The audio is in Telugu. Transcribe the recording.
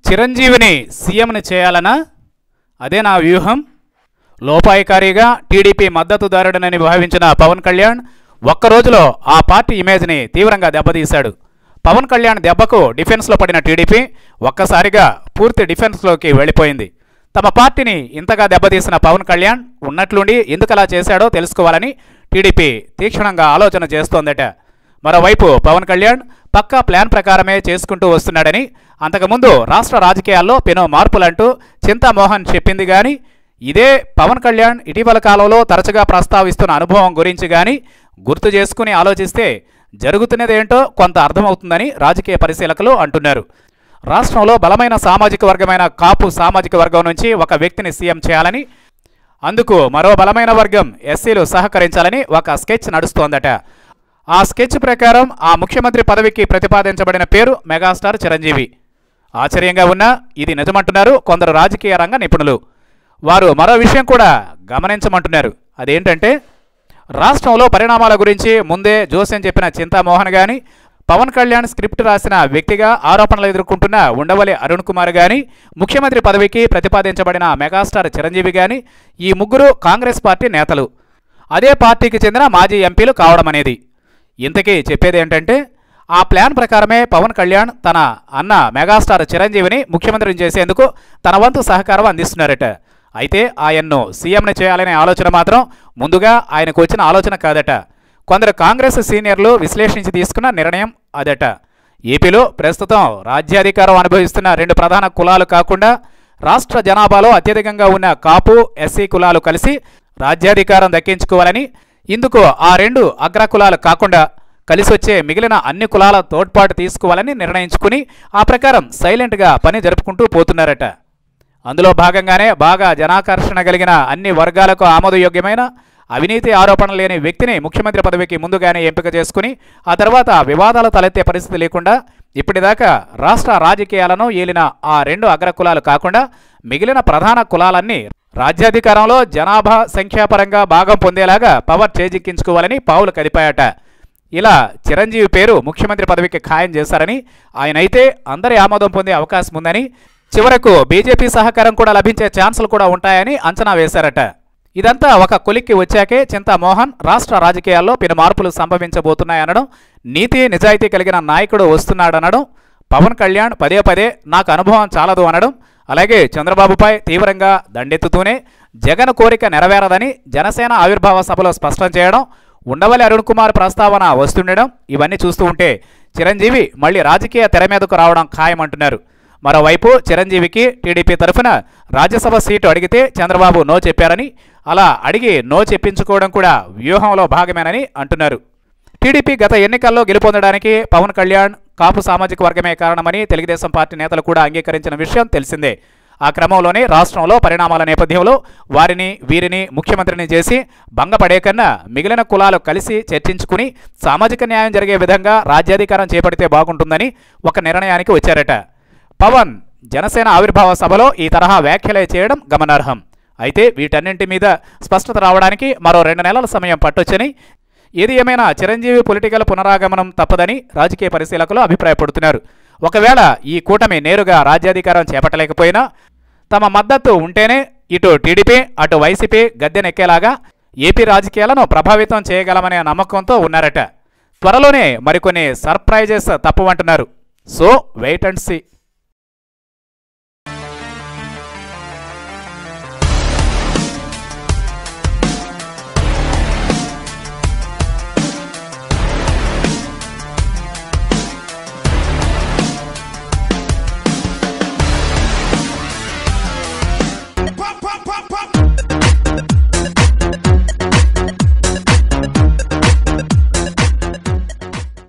చిరంజీవిని సీఎంని చేయాలనా అదే నా వ్యూహం లోపాయికారిగా టీడీపీ మద్దతుదారుడనని భావించిన పవన్ కళ్యాణ్ ఒక్క రోజులో ఆ పార్టీ ఇమేజ్ని తీవ్రంగా దెబ్బతీశాడు పవన్ కళ్యాణ్ దెబ్బకు డిఫెన్స్లో పడిన టీడీపీ ఒక్కసారిగా పూర్తి డిఫెన్స్లోకి వెళ్ళిపోయింది తమ పార్టీని ఇంతగా దెబ్బతీసిన పవన్ కళ్యాణ్ ఉన్నట్లుండి ఎందుకలా చేశాడో తెలుసుకోవాలని టీడీపీ తీక్షణంగా ఆలోచన చేస్తోందట మరోవైపు పవన్ కళ్యాణ్ పక్కా ప్లాన్ ప్రకారమే చేసుకుంటూ వస్తున్నాడని అంతకుముందు రాష్ట్ర రాజకీయాల్లో పెను మార్పులంటూ చింతామోహన్ చెప్పింది కానీ ఇదే పవన్ కళ్యాణ్ ఇటీవల కాలంలో తరచుగా ప్రస్తావిస్తున్న అనుభవం గురించి కానీ గుర్తు చేసుకుని ఆలోచిస్తే జరుగుతున్నదేంటో కొంత అర్థమవుతుందని రాజకీయ పరిశీలకులు అంటున్నారు రాష్ట్రంలో బలమైన సామాజిక వర్గమైన కాపు సామాజిక వర్గం నుంచి ఒక వ్యక్తిని సీఎం చేయాలని అందుకు మరో బలమైన వర్గం ఎస్సీలు సహకరించాలని ఒక స్కెచ్ నడుస్తోందట ఆ స్కెచ్ ప్రకారం ఆ ముఖ్యమంత్రి పదవికి ప్రతిపాదించబడిన పేరు మెగాస్టార్ చిరంజీవి ఆశ్చర్యంగా ఉన్నా ఇది నిజమంటున్నారు కొందరు రాజకీయ రంగ నిపుణులు వారు మరో విషయం కూడా గమనించమంటున్నారు అదేంటంటే రాష్ట్రంలో పరిణామాల గురించి ముందే జోస్యం చెప్పిన చింతామోహన్ గాని పవన్ కళ్యాణ్ స్క్రిప్ట్ రాసిన వ్యక్తిగా ఆరోపణలు ఎదుర్కొంటున్న ఉండవల్లి అరుణ్ కుమార్ గాని ముఖ్యమంత్రి పదవికి ప్రతిపాదించబడిన మెగాస్టార్ చిరంజీవి గాని ఈ ముగ్గురు కాంగ్రెస్ పార్టీ నేతలు అదే పార్టీకి చెందిన మాజీ ఎంపీలు కావడం అనేది ఇంతకీ చెప్పేది ఏంటంటే ఆ ప్లాన్ ప్రకారమే పవన్ కళ్యాణ్ తన అన్న మెగాస్టార్ చిరంజీవిని ముఖ్యమంత్రిని చేసేందుకు తన వంతు సహకారం అందిస్తున్నారట అయితే ఆయన్ను సీఎంని చేయాలనే ఆలోచన మాత్రం ముందుగా ఆయనకు వచ్చిన ఆలోచన కాదట కొందరు కాంగ్రెస్ సీనియర్లు విశ్లేషించి తీసుకున్న నిర్ణయం అదట ఏపీలో ప్రస్తుతం రాజ్యాధికారం అనుభవిస్తున్న రెండు ప్రధాన కులాలు కాకుండా రాష్ట్ర జనాభాలో అత్యధికంగా ఉన్న కాపు ఎస్సీ కులాలు కలిసి రాజ్యాధికారం దక్కించుకోవాలని ఇందుకు ఆ రెండు అగ్ర కులాలు కాకుండా కలిసి వచ్చే మిగిలిన అన్ని కులాల తోడ్పాటు తీసుకోవాలని నిర్ణయించుకుని ఆ ప్రకారం సైలెంట్గా పని జరుపుకుంటూ పోతున్నారట అందులో భాగంగానే బాగా జనాకర్షణ కలిగిన అన్ని వర్గాలకు ఆమోదయోగ్యమైన అవినీతి ఆరోపణ లేని వ్యక్తిని ముఖ్యమంత్రి పదవికి ముందుగానే ఎంపిక చేసుకుని ఆ తర్వాత వివాదాలు తలెత్తే పరిస్థితి లేకుండా ఇప్పటిదాకా రాష్ట్ర రాజకీయాలను ఏలిన ఆ రెండు అగ్ర కులాలు కాకుండా మిగిలిన ప్రధాన కులాలన్నీ రాజ్యాధికారంలో జనాభా సంఖ్యాపరంగా భాగం పొందేలాగా పవర్ చేజిక్కించుకోవాలని పావులు కదిపాయట ఇలా చిరంజీవి పేరు ముఖ్యమంత్రి పదవికి ఖాయం చేశారని ఆయనైతే అందరి ఆమోదం పొందే అవకాశం ఉందని చివరకు బీజేపీ సహకారం కూడా లభించే ఛాన్సులు కూడా ఉంటాయని అంచనా వేశారట ఇదంతా ఒక కొలిక్కి వచ్చాకే చింతామోహన్ రాష్ట్ర రాజకీయాల్లో పెను మార్పులు సంభవించబోతున్నాయనడం నీతి నిజాయితీ కలిగిన నాయకుడు వస్తున్నాడనడం పవన్ కళ్యాణ్ పదే పదే నాకు అనుభవం చాలదు అనడం అలాగే చంద్రబాబుపై తీవ్రంగా దండెత్తుతూనే జగన్ కోరిక నెరవేరదని జనసేన ఆవిర్భావ సభలో స్పష్టం చేయడం ఉండవల్లి అరుణ్ కుమార్ ప్రస్తావన వస్తుండడం ఇవన్నీ చూస్తూ ఉంటే చిరంజీవి మళ్ళీ రాజకీయ తెర మీదకు రావడం ఖాయమంటున్నారు మరోవైపు చిరంజీవికి టీడీపీ తరఫున రాజ్యసభ సీటు అడిగితే చంద్రబాబు నో చెప్పారని అలా అడిగి నో చెప్పించుకోవడం కూడా వ్యూహంలో భాగమేనని అంటున్నారు టీడీపీ గత ఎన్నికల్లో గెలుపొందడానికి పవన్ కళ్యాణ్ కాపు సామాజిక వర్గమే కారణమని తెలుగుదేశం పార్టీ నేతలు కూడా అంగీకరించిన విషయం తెలిసిందే ఆ క్రమంలోనే రాష్ట్రంలో పరిణామాల నేపథ్యంలో వారిని వీరిని ముఖ్యమంత్రిని చేసి భంగపడే కన్నా మిగిలిన కులాలు కలిసి చర్చించుకుని సామాజిక న్యాయం జరిగే విధంగా రాజ్యాధికారం చేపడితే బాగుంటుందని ఒక నిర్ణయానికి వచ్చారట పవన్ జనసేన ఆవిర్భావ సభలో ఈ తరహా వ్యాఖ్యలే చేయడం గమనార్హం అయితే వీటన్నింటి మీద స్పష్టత రావడానికి మరో రెండు నెలల సమయం పట్టొచ్చని ఏది ఏమైనా చిరంజీవి పొలిటికల్ పునరాగమనం తప్పదని రాజకీయ పరిశీలకులు అభిప్రాయపడుతున్నారు ఒకవేళ ఈ కూటమి నేరుగా రాజ్యాధికారం చేపట్టలేకపోయినా తమ మద్దతు ఉంటేనే ఇటు టీడీపీ అటు వైసీపీ గద్దెనెక్కేలాగా ఏపీ రాజకీయాలను ప్రభావితం చేయగలమనే నమ్మకంతో ఉన్నారట త్వరలోనే మరికొన్ని సర్ప్రైజెస్ తప్పవంటున్నారు సో వెయిట్ అండ్ సీ